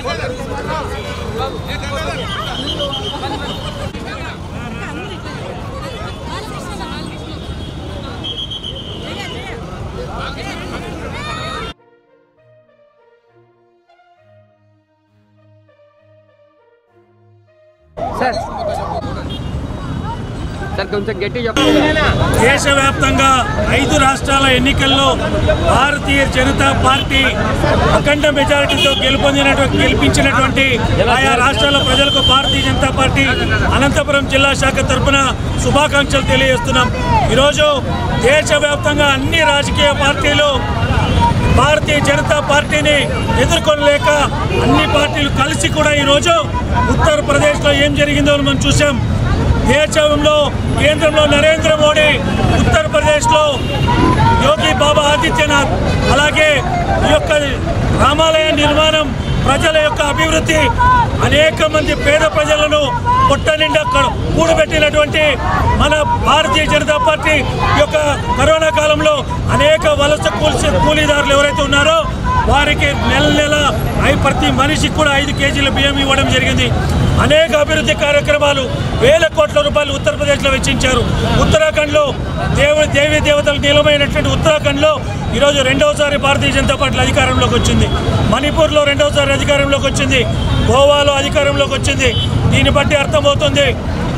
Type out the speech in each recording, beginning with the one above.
sir sir కొంచెం గట్టి చెప్పండి దేశవ్యాప్తంగా ఐదు రాష్ట్రాల ఎన్నికల్లో భారతీయ జనతా పార్టీ అఖండ మెజారిటీతో గెలుపొందినటువంటి గెలిపించినటువంటి ఆయా రాష్ట్రాల ప్రజలకు భారతీయ జనతా పార్టీ అనంతపురం జిల్లా శాఖ తరఫున శుభాకాంక్షలు తెలియజేస్తున్నాం ఈరోజు దేశవ్యాప్తంగా అన్ని రాజకీయ పార్టీలు భారతీయ జనతా పార్టీని ఎదుర్కొనలేక అన్ని పార్టీలు కలిసి కూడా ఈరోజు ఉత్తరప్రదేశ్లో ఏం జరిగిందో మనం చూసాం దేశంలో కేంద్రంలో నరేంద్ర మోడీ ఉత్తరప్రదేశ్లో యోగి బాబా ఆదిత్యనాథ్ అలాగే ఈ యొక్క రామాలయ నిర్మాణం ప్రజల యొక్క అభివృద్ధి అనేక మంది పేద ప్రజలను పొట్ట నిండా క- కూడబెట్టినటువంటి మన భారతీయ జనతా పార్టీ ఈ యొక్క కరోనా కాలంలో అనేక వలస కూల్చి కూలీదారులు ఎవరైతే ఉన్నారో వారికి నెల నెల ఐ- ప్రతి మనిషికి కూడా ఐదు కేజీల బియ్యం ఇవ్వడం జరిగింది అనేక అభివృద్ధి కార్యక్రమాలు వేల కోట్ల రూపాయలు ఉత్తరప్రదేశ్లో వెచ్చించారు ఉత్తరాఖండ్లో దేవు దేవీ దేవతలు నిలమైనటువంటి ఉత్తరాఖండ్లో ఈరోజు రెండవసారి భారతీయ జనతా పార్టీ అధికారంలోకి వచ్చింది మణిపూర్లో రెండవసారి అధికారంలోకి వచ్చింది గోవాలో అధికారంలోకి వచ్చింది దీన్ని బట్టి అర్థమవుతుంది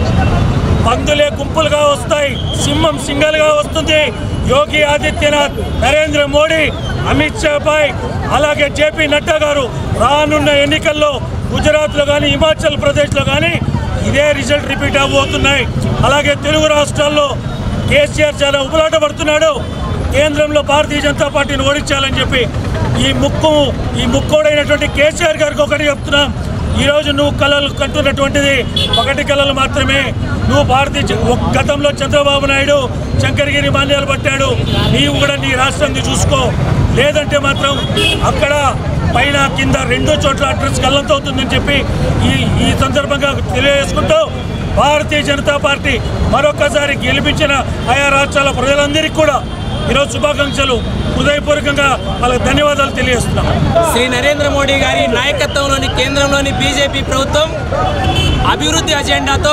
పందులే గుంపులుగా వస్తాయి సింహం సింగల్గా వస్తుంది యోగి ఆదిత్యనాథ్ నరేంద్ర మోడీ అమిత్ షా పై అలాగే జేపీ నడ్డా గారు రానున్న ఎన్నికల్లో గుజరాత్లో కానీ హిమాచల్ ప్రదేశ్లో కానీ ఇదే రిజల్ట్ రిపీట్ అవబోతున్నాయి అలాగే తెలుగు రాష్ట్రాల్లో కేసీఆర్ చాలా ఉబలాట పడుతున్నాడు కేంద్రంలో భారతీయ జనతా పార్టీని ఓడించాలని చెప్పి ఈ ముక్కు ఈ ముక్కోడైనటువంటి కేసీఆర్ గారికి ఒకటి చెప్తున్నాం ఈరోజు నువ్వు కళలు కంటున్నటువంటిది ఒకటి కళలు మాత్రమే నువ్వు భారతీయ జ- ఒక గతంలో చంద్రబాబు నాయుడు శంకరగిరి మాన్యాలు పట్టాడు నీవు కూడా నీ రాష్ట్రాన్ని చూసుకో లేదంటే మాత్రం అక్కడ పైన కింద రెండు చోట్ల అడ్రస్ కళ్ళంతవుతుందని చెప్పి ఈ ఈ సందర్భంగా తెలియజేసుకుంటూ భారతీయ జనతా పార్టీ మరొకసారి గెలిపించిన ఆయా రాష్ట్రాల ప్రజలందరికీ కూడా ఈరోజు శుభాకాంక్షలు హృదయపూర్వకంగా వాళ్ళకి ధన్యవాదాలు తెలియజేస్తున్నాం శ్రీ నరేంద్ర మోడీ గారి నాయకత్వంలోని కేంద్రంలోని బీజేపీ ప్రభుత్వం అభివృద్ధి అజెండాతో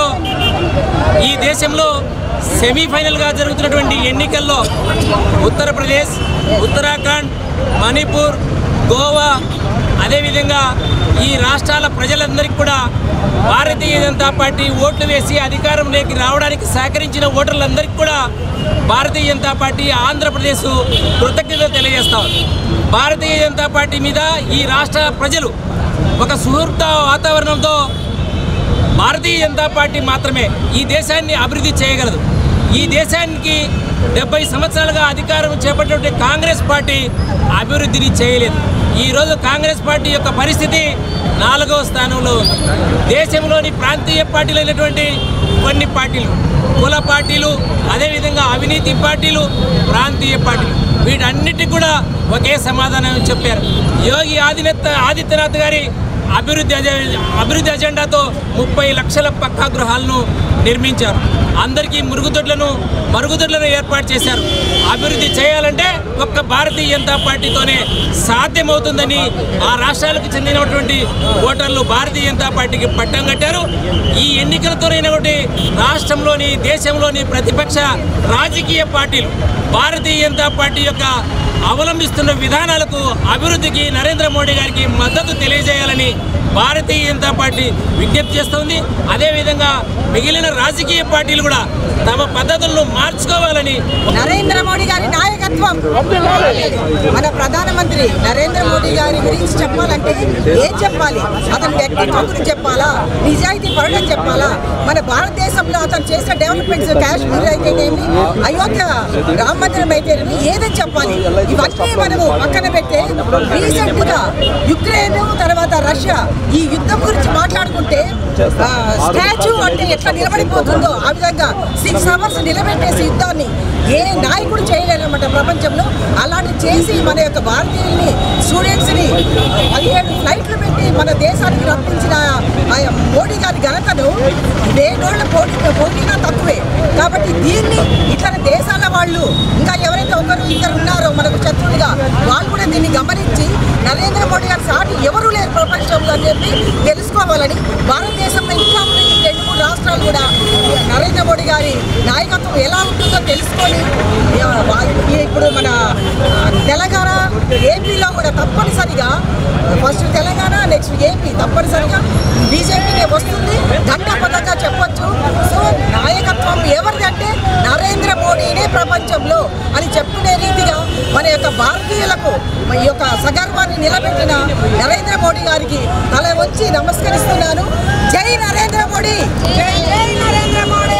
ఈ దేశంలో సెమీఫైనల్గా జరుగుతున్నటువంటి ఎన్నికల్లో ఉత్తరప్రదేశ్ ఉత్తరాఖండ్ మణిపూర్ గోవా అదేవిధంగా ఈ రాష్ట్రాల ప్రజలందరికీ కూడా భారతీయ జనతా పార్టీ ఓట్లు వేసి అధికారంలోకి రావడానికి సహకరించిన ఓటర్లందరికీ కూడా భారతీయ జనతా పార్టీ ఆంధ్రప్రదేశ్ కృతజ్ఞతలు తెలియజేస్తాం భారతీయ జనతా పార్టీ మీద ఈ రాష్ట్ర ప్రజలు ఒక సుహృత వాతావరణంతో భారతీయ జనతా పార్టీ మాత్రమే ఈ దేశాన్ని అభివృద్ధి చేయగలదు ఈ దేశానికి డెబ్బై సంవత్సరాలుగా అధికారం చేపట్టినటువంటి కాంగ్రెస్ పార్టీ అభివృద్ధిని చేయలేదు ఈరోజు కాంగ్రెస్ పార్టీ యొక్క పరిస్థితి నాలుగవ స్థానంలో ఉంది దేశంలోని ప్రాంతీయ పార్టీలు అయినటువంటి కొన్ని పార్టీలు కుల పార్టీలు అదేవిధంగా అవినీతి పార్టీలు ప్రాంతీయ పార్టీలు వీటన్నిటికి కూడా ఒకే సమాధానం చెప్పారు యోగి ఆదిత్య ఆదిత్యనాథ్ గారి అభివృద్ధి అజె- అభివృద్ధి అజెండాతో ముప్పై లక్షల పక్కా గృహాలను నిర్మించారు అందరికీ మురుగుదొడ్లను మరుగుదొడ్లను ఏర్పాటు చేశారు అభివృద్ధి చేయాలంటే ఒక్క భారతీయ జనతా పార్టీతోనే సాధ్యమవుతుందని ఆ రాష్ట్రాలకు చెందినటువంటి ఓటర్లు భారతీయ జనతా పార్టీకి పట్టం కట్టారు ఈ ఎన్నికలతోనైనటువంటి రాష్ట్రంలోని దేశంలోని ప్రతిపక్ష రాజకీయ పార్టీలు భారతీయ జనతా పార్టీ యొక్క అవలంబిస్తున్న విధానాలకు అభివృద్ధికి నరేంద్ర మోడీ గారికి మద్దతు తెలియజేయాలని భారతీయ జనతా పార్టీ విజ్ఞప్తి చేస్తోంది అదేవిధంగా మిగిలిన రాజకీయ పార్టీలు కూడా తమ పద్ధతులను మార్చుకోవాలని నరేంద్ర మోడీ గారి నాయకత్వం మన ప్రధానమంత్రి నరేంద్ర మోడీ గారి గురించి చెప్పాలంటే ఏం చెప్పాలి అతని వ్యక్తిత్వం గురించి చెప్పాలా నిజాయితీ పడడం చెప్పాలా మన భారతదేశంలో అతను చేసిన డెవలప్మెంట్స్ కాశ్మీర్ అయితేనేమి అయోధ్య రామ మందిరం అయితేనేమి ఏదని చెప్పాలి ఇవన్నీ మనము పక్కన పెడితే రీసెంట్ గా యుక్రెయిన్ తర్వాత రష్యా ఈ యుద్ధం గురించి మాట్లాడుకుంటే స్టాచ్యూ అంటే ఎట్లా నిలబడిపోతుందో ఆ విధంగా సిక్స్ అవర్స్ నిలబెట్టేసి యుద్ధాన్ని ఏ నాయకుడు చేయలేరన్నమాట ప్రపంచంలో అలాంటి చేసి మన యొక్క భారతీయుల్ని స్టూడెంట్స్ని పదిహేడు ఫ్లైట్లు పెట్టి మన దేశానికి రప్పించిన ఆ మోడీ గారి ఘనతను వేడోళ్ళ పోటీ పోటీనా తక్కువే కాబట్టి దీన్ని ఇతర దేశాల వాళ్ళు ఇంకా ఎవరైతే ఒకరు ఇద్దరు ఉన్నారో మనకు శత్రువులుగా వాళ్ళు కూడా దీన్ని గమనించి నరేంద్ర మోడీ గారి సాటి ఎవరు లేరు ప్రపంచంలో అని చెప్పి తెలుసుకోవాలని భారతదేశంలో ఇంకా ఉన్న ఈ రెండు మూడు రాష్ట్రాలు కూడా నరేంద్ర మోడీ గారి నాయకత్వం ఎలా ఉంటుందో తెలుసుకొని ఆ, వా- ఇప్పుడు మన ఆ, తెలంగాణ ఏపీలో కూడా తప్పనిసరిగా ఫస్ట్ తెలంగాణ నెక్స్ట్ ఏపీ తప్పనిసరిగా బీజేపీనే వస్తుంది ఘంటాపథంగా చెప్పొచ్చు సో నాయకత్వం ఎవరిది అంటే నరేంద్ర మోడీనే ప్రపంచంలో అని చెప్పుకునే రీతిగా మన యొక్క భారతీయులకు ఈ యొక్క సగర్వాన్ని నిలబెట్టిన నరేంద్ర మోడీ గారికి తల వంచి నమస్కరిస్తున్నాను జై నరేంద్ర మోడీ జై నరేంద్ర మోడీ